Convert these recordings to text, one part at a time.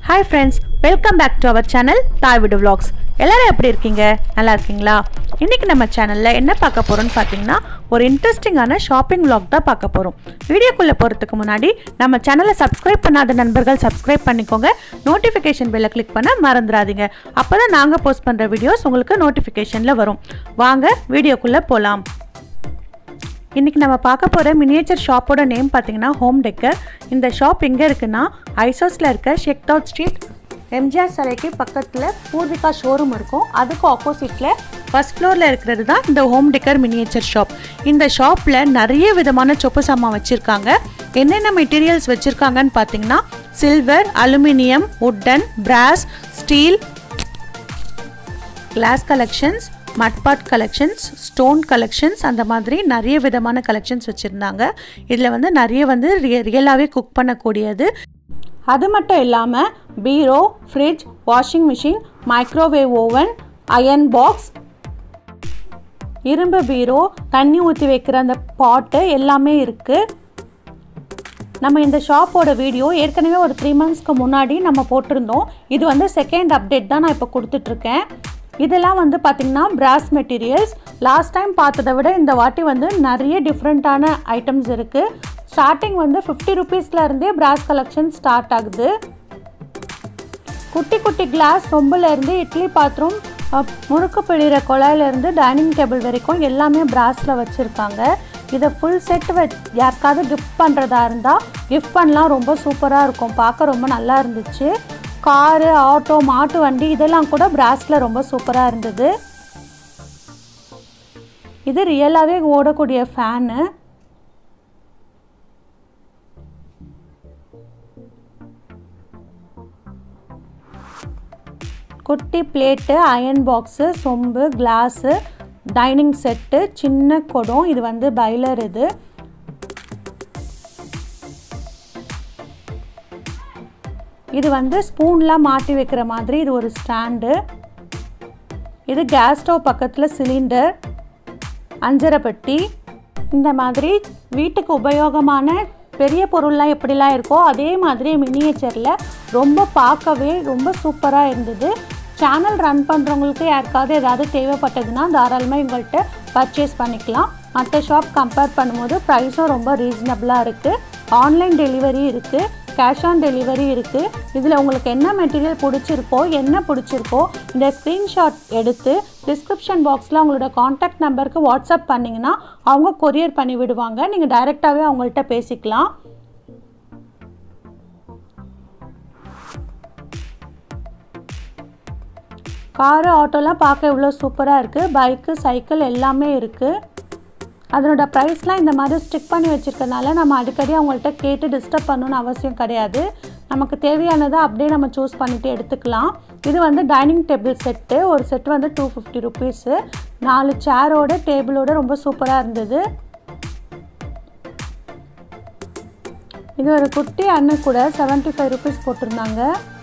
hi friends welcome back to our channel Thai Veedu vlogs எல்லாரும் எப்படி இருக்கீங்க நல்லா இருக்கீங்களா இன்றைக்கி நம்ம சேனலில் என்ன பார்க்க போகிறோம்னு பார்த்தீங்கன்னா ஒரு இன்ட்ரெஸ்டிங்கான ஷாப்பிங் vlog தான் பார்க்க போகிறோம் வீடியோக்குள்ளே போகிறதுக்கு முன்னாடி நம்ம சேனலை சப்ஸ்கிரைப் பண்ணாத நண்பர்கள் சப்ஸ்கிரைப் பண்ணிக்கோங்க நோட்டிஃபிகேஷன் பெல்லை கிளிக் பண்ண மறந்துடாதீங்க அப்போ தான் நாங்கள் போஸ்ட் பண்ணுற வீடியோஸ் உங்களுக்கு நோட்டிஃபிகேஷனில் வரும் வாங்க வீடியோக்குள்ளே போகலாம் இன்றைக்கி நம்ம பார்க்க போகிற மினியேச்சர் ஷாப்போட நேம் பார்த்தீங்கன்னா ஹோம் டெக்கர் இந்த ஷாப் எங்கே இருக்குன்னா ஐசோஸில் இருக்க ஷெக்டவுட் ஸ்ட்ரீட் எம்ஜிஆர் சிலைக்கு பக்கத்தில் பூர்விகா ஷோரூம் இருக்கும் அதுக்கு ஆப்போசிட்டில் ஃபஸ்ட் ஃப்ளோரில் இருக்கிறது தான் இந்த ஹோம் டெக்கர் மினியேச்சர் ஷாப் இந்த ஷாப்பில் நிறைய விதமான சொப்பு சாமான் வச்சுருக்காங்க என்னென்ன மெட்டீரியல்ஸ் வச்சுருக்காங்கன்னு பார்த்தீங்கன்னா silver aluminium wooden brass steel glass collections mud pot collections stone collections அந்த மாதிரி நிறைய விதமான கலெக்ஷன்ஸ் வச்சுருந்தாங்க இதில் வந்து நிறைய வந்து ரிய ரியலாகவே குக் பண்ணக்கூடியது அது மட்டும் இல்லாமல் bureau fridge washing machine microwave oven iron box இரும்பு பீரோ தண்ணி ஊற்றி வைக்கிற அந்த பாட்டு எல்லாமே இருக்குது நம்ம இந்த ஷாப்போட வீடியோ ஏற்கனவே ஒரு த்ரீ மந்த்ஸ்க்கு முன்னாடி நம்ம போட்டிருந்தோம் இது வந்து செகண்ட் அப்டேட் தான் நான் இப்போ கொடுத்துட்ருக்கேன் இதெல்லாம் வந்து பார்த்திங்கன்னா பிராஸ் மெட்டீரியல்ஸ் லாஸ்ட் டைம் பார்த்ததை விட இந்த வாட்டி வந்து நிறைய டிஃப்ரெண்ட்டான ஐட்டம்ஸ் இருக்குது ஸ்டார்டிங் வந்து ஃபிஃப்டி ருபீஸ்லேருந்தே பிராஸ் கலெக்ஷன் ஸ்டார்ட் ஆகுது குட்டி குட்டி கிளாஸ் சொம்புலேருந்து இட்லி பாத்திரம் அஹ், முறுக்கு பிழிகிற குழாயிலேருந்து டைனிங் டேபிள் வரைக்கும் எல்லாமே பிராஸில் வச்சுருக்காங்க இதை ஃபுல் செட் வ யாருக்காவது கிஃப்ட் பண்ணுறதா இருந்தால் கிஃப்ட் பண்ணலாம் ரொம்ப சூப்பராக இருக்கும் பார்க்க ரொம்ப நல்லா இருந்துச்சு காரு ஆட்டோ மாட்டு வண்டி இதெல்லாம் கூட பிராஸில் ரொம்ப சூப்பராக இருந்தது இது ரியலாகவே ஓடக்கூடிய ஃபேனு குட்டி பிளேட்டு அயன் பாக்ஸு சொம்பு கிளாஸு டைனிங் செட்டு சின்ன குடம் இது வந்து பைலர் இது இது வந்து ஸ்பூன்லாம் மாட்டி வைக்கிற மாதிரி இது ஒரு ஸ்டாண்டு இது கேஸ் ஸ்டவ் பக்கத்தில் சிலிண்டர் அஞ்சரை பெட்டி இந்த மாதிரி வீட்டுக்கு உபயோகமான பெரிய பொருள்லாம் எப்படிலாம் இருக்கோ அதே மாதிரி மினியேச்சரில் ரொம்ப பார்க்கவே ரொம்ப சூப்பராக இருந்தது சேனல் ரன் பண்ணுறவங்களுக்கு யாருக்காவது ஏதாவது தேவைப்பட்டதுன்னா தாராளமாக இவங்கள்ட்ட பர்ச்சேஸ் பண்ணிக்கலாம் மற்ற ஷாப் கம்பேர் பண்ணும்போது ப்ரைஸும் ரொம்ப ரீசனபிளாக இருக்குது ஆன்லைன் டெலிவரி இருக்குது கேஷ் ஆன் டெலிவரி இருக்குது இதில் உங்களுக்கு என்ன மெட்டீரியல் பிடிச்சிருக்கோ என்ன பிடிச்சிருக்கோ இந்த ஸ்க்ரீன்ஷாட் எடுத்து டிஸ்கிரிப்ஷன் பாக்ஸில் அவங்களோட காண்டாக்ட் நம்பருக்கு வாட்ஸ்அப் பண்ணிங்கன்னா அவங்க கொரியர் பண்ணி விடுவாங்க நீங்கள் டைரெக்டாகவே அவங்கள்ட்ட பேசிக்கலாம் காரு ஆட்டோலாம் பார்க்க இவ்வளோ சூப்பராக இருக்குது பைக்கு சைக்கிள் எல்லாமே இருக்குது அதனோட ப்ரைஸ்லாம் இந்த மாதிரி ஸ்டிக் பண்ணி வச்சுருக்கனால நம்ம அடிக்கடி அவங்கள்ட்ட கேட்டு டிஸ்டர்ப் பண்ணணும்னு அவசியம் கிடையாது நமக்கு தேவையானதை அப்படியே நம்ம சூஸ் பண்ணிவிட்டு எடுத்துக்கலாம் இது வந்து டைனிங் டேபிள் செட்டு ஒரு செட் வந்து டூ ஃபிஃப்டி ருபீஸு நாலு சேரோட டேபிளோட ரொம்ப சூப்பராக இருந்தது இது ஒரு குட்டி அண்ணன் கூட செவன்ட்டி ஃபைவ் ருபீஸ் போட்டிருந்தாங்க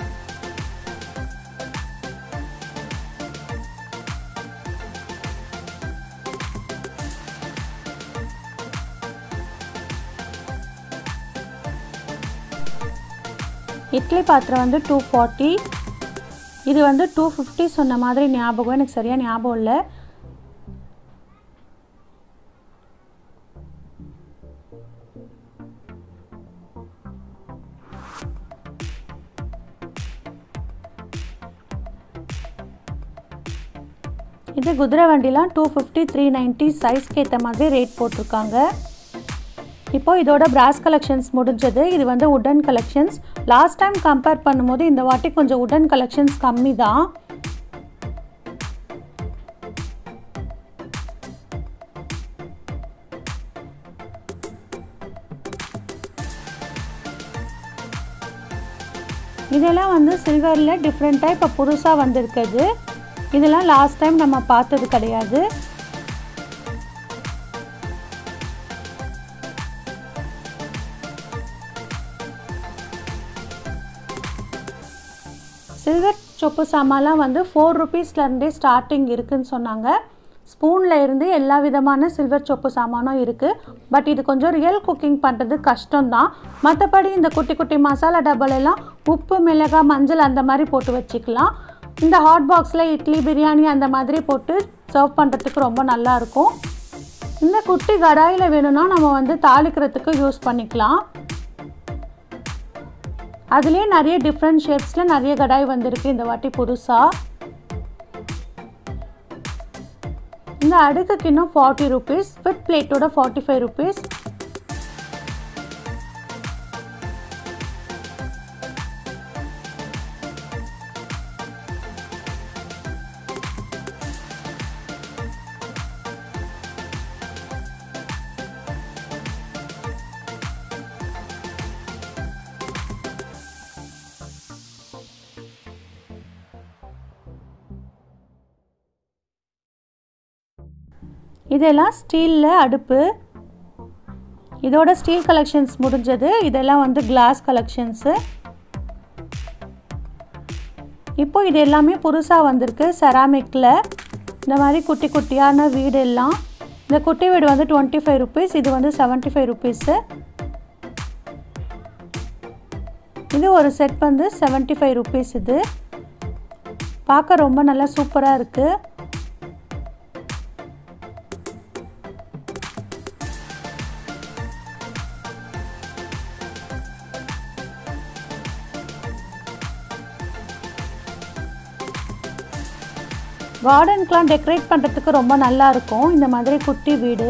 இட்லி பாத்திரம் வந்து டூ ஃபார்ட்டி இது வந்து டூ ஃபிஃப்டி சொன்ன மாதிரி ஞாபகம் எனக்கு சரியாக ஞாபகம் இல்லை இது குதிரை வண்டிலாம் டூ ஃபிஃப்டி த்ரீ நைன்ட்டி சைஸ்க்கு ஏற்ற மாதிரி ரேட் போட்டிருக்காங்க இப்போ இதோட பிராஸ் கலெக்ஷன்ஸ் முடிஞ்சது இது வந்து உடன் கலெக்ஷன்ஸ் லாஸ்ட் டைம் கம்பேர் பண்ணும்போது இந்த வாட்டி கொஞ்சம் உடன் கலெக்ஷன்ஸ் கம்மி தான் இதெல்லாம் வந்து சில்வரில் டிஃப்ரெண்ட்டாக இப்போ புதுசாக வந்திருக்குது இதெல்லாம் லாஸ்ட் டைம் நம்ம பார்த்தது கிடையாது சில்வர் சொப்பு சாமான்லாம் வந்து ஃபோர் ருபீஸ்லேருந்தே ஸ்டார்டிங் இருக்குன்னு சொன்னாங்க ஸ்பூனில் இருந்து எல்லா விதமான சில்வர் சொப்பு சாமானும் இருக்குது பட் இது கொஞ்சம் ரியல் குக்கிங் பண்ணுறது கஷ்டம்தான் மற்றபடி இந்த குட்டி குட்டி மசாலா டப்பாலெல்லாம் உப்பு மிளகாய் மஞ்சள் அந்த மாதிரி போட்டு வச்சுக்கலாம் இந்த ஹாட் பாக்ஸில் இட்லி பிரியாணி அந்த மாதிரி போட்டு சர்வ் பண்ணுறதுக்கு ரொம்ப நல்லாயிருக்கும் இந்த குட்டி கடாயில் வேணும்னா நம்ம வந்து தாளிக்கிறதுக்கு யூஸ் பண்ணிக்கலாம் அதுலேயே நிறைய டிஃப்ரெண்ட் ஷேப்ஸில் நிறைய கடாய் வந்திருக்கு இந்த வாட்டி புதுசாக இந்த அடுக்கு கிண்ணம் ஃபார்ட்டி ருபீஸ் வித் பிளேட்டோட ஃபார்ட்டி ஃபைவ் ருபீஸ் இதெல்லாம் ஸ்டீலில் அடுப்பு இதோட ஸ்டீல் கலெக்ஷன்ஸ் முடிஞ்சது இதெல்லாம் வந்து கிளாஸ் கலெக்ஷன்ஸு இப்போ இது எல்லாமே புதுசாக வந்திருக்கு செராமிக்கில் இந்த மாதிரி குட்டி குட்டியான வீடு எல்லாம் இந்த குட்டி வீடு வந்து டுவெண்ட்டி ஃபைவ் ருபீஸ் இது வந்து செவன்ட்டி ஃபைவ் ருபீஸு இது ஒரு செட் வந்து செவன்ட்டி ஃபைவ் ருபீஸ் இது பார்க்க ரொம்ப நல்லா சூப்பராக இருக்குது கார்டனுக்கெலாம் டெக்கரேட் பண்ணுறதுக்கு ரொம்ப நல்லா இருக்கும் இந்த மாதிரி குட்டி வீடு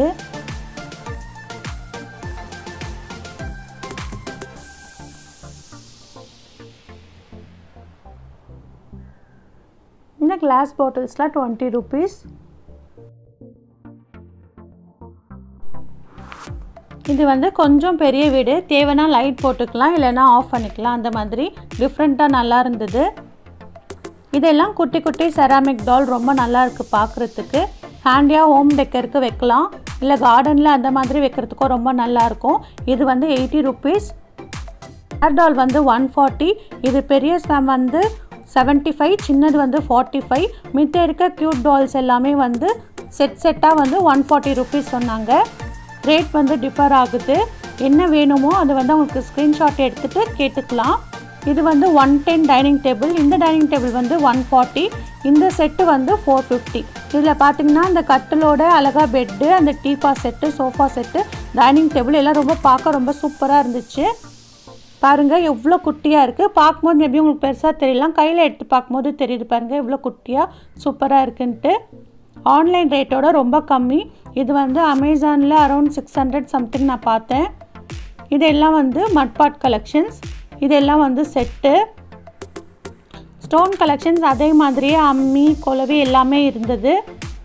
இந்த கிளாஸ் பாட்டில்ஸ்லாம் டுவெண்ட்டி ருபீஸ் இது வந்து கொஞ்சம் பெரிய வீடு தேவைன்னா லைட் போட்டுக்கலாம் இல்லைன்னா ஆஃப் பண்ணிக்கலாம் அந்த மாதிரி டிஃப்ரெண்ட்டாக நல்லா இருந்தது இதெல்லாம் குட்டி குட்டி செராமிக் டால் ரொம்ப நல்லா இருக்குது பார்க்குறதுக்கு ஹேண்டியாக ஹோம் டெக்கருக்கு வைக்கலாம் இல்லை கார்டனில் அந்த மாதிரி வைக்கிறதுக்கும் ரொம்ப நல்லாயிருக்கும் இது வந்து எயிட்டி ருபீஸ் ஹேர் டால் வந்து ஒன் ஃபார்ட்டி இது பெரிய ஸ்பேம் வந்து செவன்ட்டி ஃபைவ் சின்னது வந்து ஃபார்ட்டி ஃபைவ் மித்த இருக்க க்யூட் டால்ஸ் எல்லாமே வந்து செட் செட்டாக வந்து ஒன் ஃபார்ட்டி ருபீஸ் சொன்னாங்க ரேட் வந்து டிஃபர் ஆகுது என்ன வேணுமோ அது வந்து அவங்களுக்கு ஸ்க்ரீன்ஷாட் எடுத்துகிட்டு கேட்டுக்கலாம் இது வந்து ஒன் டென் டைனிங் டேபிள் இந்த டைனிங் டேபிள் வந்து ஒன் ஃபார்ட்டி இந்த செட்டு வந்து ஃபோர் ஃபிஃப்டி இதில் பார்த்தீங்கன்னா இந்த கட்டிலோட அழகாக பெட்டு அந்த டீப்பா set sofa set dining table எல்லாம் ரொம்ப பார்க்க ரொம்ப சூப்பராக இருந்துச்சு பாருங்கள் எவ்வளோ குட்டியாக இருக்குது பார்க்கும்போது மேபி உங்களுக்கு பெருசாக தெரியலாம் கையில் எடுத்து பார்க்கும்போது தெரியுது பாருங்கள் எவ்வளோ குட்டியாக சூப்பராக இருக்குன்ட்டு ஆன்லைன் ரேட்டோட ரொம்ப கம்மி இது வந்து அமேசானில் அரௌண்ட் சிக்ஸ் ஹண்ட்ரட் சம்திங் நான் பார்த்தேன் இதெல்லாம் வந்து மட்பாட் கலெக்ஷன்ஸ் இதெல்லாம் வந்து செட்டு ஸ்டோன் கலெக்ஷன்ஸ் அதே மாதிரியே அம்மி குலவி எல்லாமே இருந்தது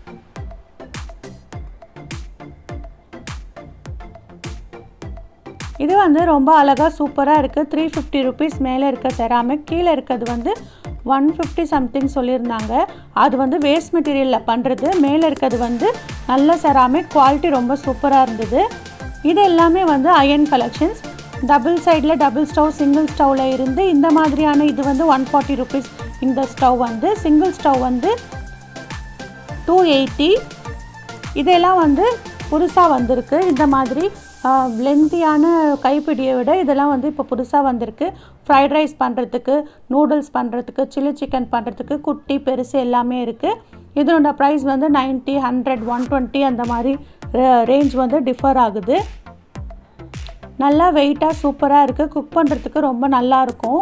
இது வந்து ரொம்ப அழகாக சூப்பராக இருக்குது த்ரீ ஃபிஃப்டி ருபீஸ் மேலே இருக்க செராமிக் கீழே இருக்கிறது வந்து ஒன் ஃபிஃப்டி சம்திங் சொல்லியிருந்தாங்க அது வந்து வேஸ்ட் மெட்டீரியலில் பண்ணுறது மேலே இருக்கிறது வந்து நல்ல செராமிக் குவாலிட்டி ரொம்ப சூப்பராக இருந்தது இது எல்லாமே வந்து அயன் கலெக்ஷன்ஸ் டபுள் சைடில் டபுள் ஸ்டவ் சிங்கிள் ஸ்டவ்வில் இருந்து இந்த மாதிரியான இது வந்து ஒன் ஃபார்ட்டி ருபீஸ் இந்த ஸ்டவ் வந்து சிங்கிள் ஸ்டவ் வந்து டூ எயிட்டி இதெல்லாம் வந்து புதுசாக வந்திருக்கு இந்த மாதிரி லென்த்தியான கைப்பிடியை விட இதெல்லாம் வந்து இப்போ புதுசாக வந்திருக்கு ஃப்ரைட் ரைஸ் பண்ணுறதுக்கு நூடுல்ஸ் பண்ணுறதுக்கு சில்லி சிக்கன் பண்ணுறதுக்கு குட்டி பெருசு எல்லாமே இருக்குது இதனோட ப்ரைஸ் வந்து நைன்ட்டி ஹண்ட்ரட் ஒன் டுவெண்ட்டி அந்த மாதிரி ரேஞ்ச் வந்து டிஃபர் ஆகுது நல்லா வெயிட்டாக சூப்பராக இருக்குது குக் பண்ணுறதுக்கு ரொம்ப நல்லாயிருக்கும்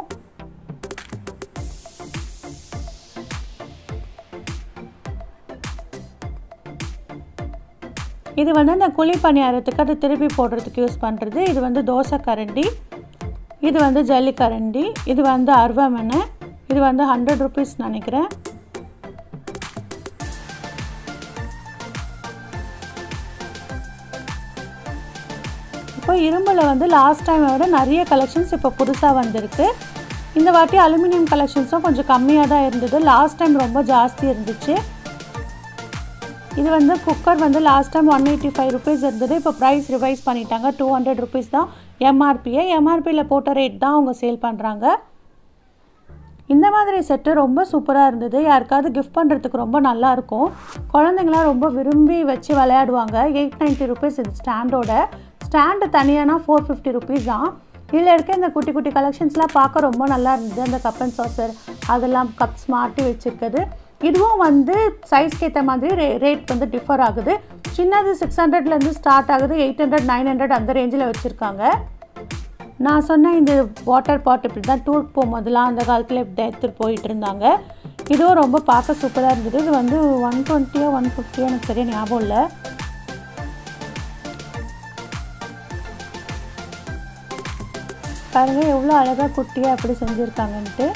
இது வந்து அந்த குழி பணியாரத்துக்கு அது திருப்பி போடுறதுக்கு யூஸ் பண்ணுறது இது வந்து தோசை கரண்டி இது வந்து ஜல்லி கரண்டி இது வந்து அருவமனை இது வந்து ஹண்ட்ரட் ருபீஸ் நினைக்கிறேன் இப்போ இரும்பில் வந்து லாஸ்ட் டைமை விட நிறைய கலெக்ஷன்ஸ் இப்போ புதுசாக வந்திருக்கு இந்த வாட்டி அலுமினியம் கலெக்ஷன்ஸும் கொஞ்சம் கம்மியாக தான் இருந்தது லாஸ்ட் டைம் ரொம்ப ஜாஸ்தி இருந்துச்சு இது வந்து குக்கர் வந்து last time one eighty five rupees இருந்தது இப்போ ப்ரைஸ் ரிவைஸ் பண்ணிட்டாங்க டூ ஹண்ட்ரட் ருபீஸ் தான் எம்ஆர்பியை எம்ஆர்பியில் போட்ட ரேட் தான் அவங்க சேல் பண்ணுறாங்க இந்த மாதிரி செட்டு ரொம்ப சூப்பராக இருந்தது யாருக்காவது கிஃப்ட் பண்ணுறதுக்கு ரொம்ப நல்லாயிருக்கும் குழந்தைங்களாம் ரொம்ப விரும்பி வச்சு விளையாடுவாங்க எயிட் நைன்ட்டி ருபீஸ் இது ஸ்டாண்டோட ஸ்டாண்டு தனியானா ஃபோர் ஃபிஃப்டி ருபீஸ் தான் இதில் இருக்க இந்த குட்டி குட்டி கலெக்ஷன்ஸ்லாம் பார்க்க ரொம்ப நல்லா இருந்தது அந்த கப் அண்ட் சாசர் அதெல்லாம் கப்ஸ் மாட்டி வச்சுருக்குது இதுவும் வந்து சைஸ்க்கு ஏற்ற மாதிரி ரே ரேட் வந்து டிஃபர் ஆகுது சின்னது சிக்ஸ் ஹண்ட்ரட்லேருந்து ஸ்டார்ட் ஆகுது எயிட் ஹண்ட்ரட் நைன் ஹண்ட்ரட் அந்த ரேஞ்சில் வச்சுருக்காங்க நான் சொன்ன இந்த வாட்டர் பாட் இப்படி தான் டூர் போகும்போதெல்லாம் அந்த காலத்தில் இப்படி தான் எடுத்துகிட்டு போயிட்டு இருந்தாங்க இதுவும் ரொம்ப பார்க்க சூப்பராக இருந்தது இது வந்து ஒன் டுவெண்ட்டியோ ஒன் ஃபிஃப்டியோ எனக்கு சரியாக ஞாபகம் இல்லை பாருங்கள் எவ்வளோ அழகாக குட்டியாக எப்படி செஞ்சுருக்காங்கன்ட்டு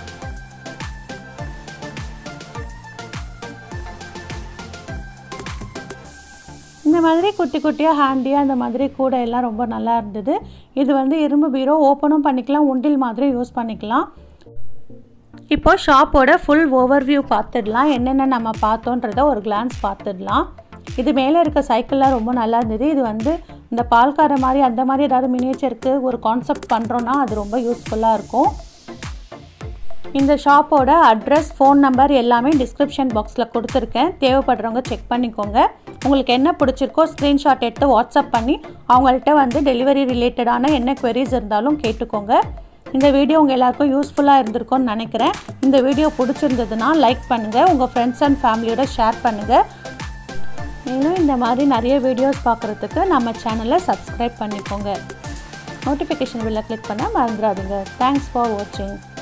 இந்த மாதிரி குட்டி குட்டியாக ஹேண்டியாக இந்த மாதிரி கூடை எல்லாம் ரொம்ப நல்லா இருந்தது இது வந்து இரும்பு பீரோ ஓப்பனும் பண்ணிக்கலாம் உண்டில் மாதிரி யூஸ் பண்ணிக்கலாம் இப்போ ஷாப்போட ஃபுல் ஓவர்வியூ பார்த்துடலாம் என்னென்ன நம்ம பார்த்தோன்றத ஒரு கிளான்ஸ் பார்த்துடலாம் இது மேலே இருக்க சைக்கிள்லாம் ரொம்ப நல்லா இருந்தது இது வந்து இந்த பால்கார மாதிரி அந்த மாதிரி ஏதாவது மினியேச்சருக்கு ஒரு கான்செப்ட் பண்ணுறோன்னா அது ரொம்ப யூஸ்ஃபுல்லாக இருக்கும் இந்த ஷாப்போட அட்ரஸ் ஃபோன் நம்பர் எல்லாமே டிஸ்கிரிப்ஷன் பாக்ஸில் கொடுத்துருக்கேன் தேவைப்படுறவங்க செக் பண்ணிக்கோங்க உங்களுக்கு என்ன பிடிச்சிருக்கோ ஸ்க்ரீன்ஷாட் எடுத்து வாட்ஸ்அப் பண்ணி அவங்கள்ட்ட வந்து டெலிவரி ரிலேட்டடான என்ன queries இருந்தாலும் கேட்டுக்கோங்க இந்த வீடியோ உங்கள் எல்லாருக்கும் யூஸ்ஃபுல்லாக இருந்திருக்கும்னு நினைக்கிறேன் இந்த வீடியோ பிடிச்சிருந்ததுன்னா லைக் பண்ணுங்கள் உங்கள் ஃப்ரெண்ட்ஸ் அண்ட் ஃபேமிலியோட ஷேர் பண்ணுங்கள் மேலும் இந்த மாதிரி நிறைய வீடியோஸ் பார்க்குறதுக்கு நம்ம சேனலை சப்ஸ்கிரைப் பண்ணிக்கோங்க நோட்டிஃபிகேஷன் பில்லை கிளிக் பண்ண மறந்துடாதீங்க தேங்க்ஸ் ஃபார் வாட்சிங்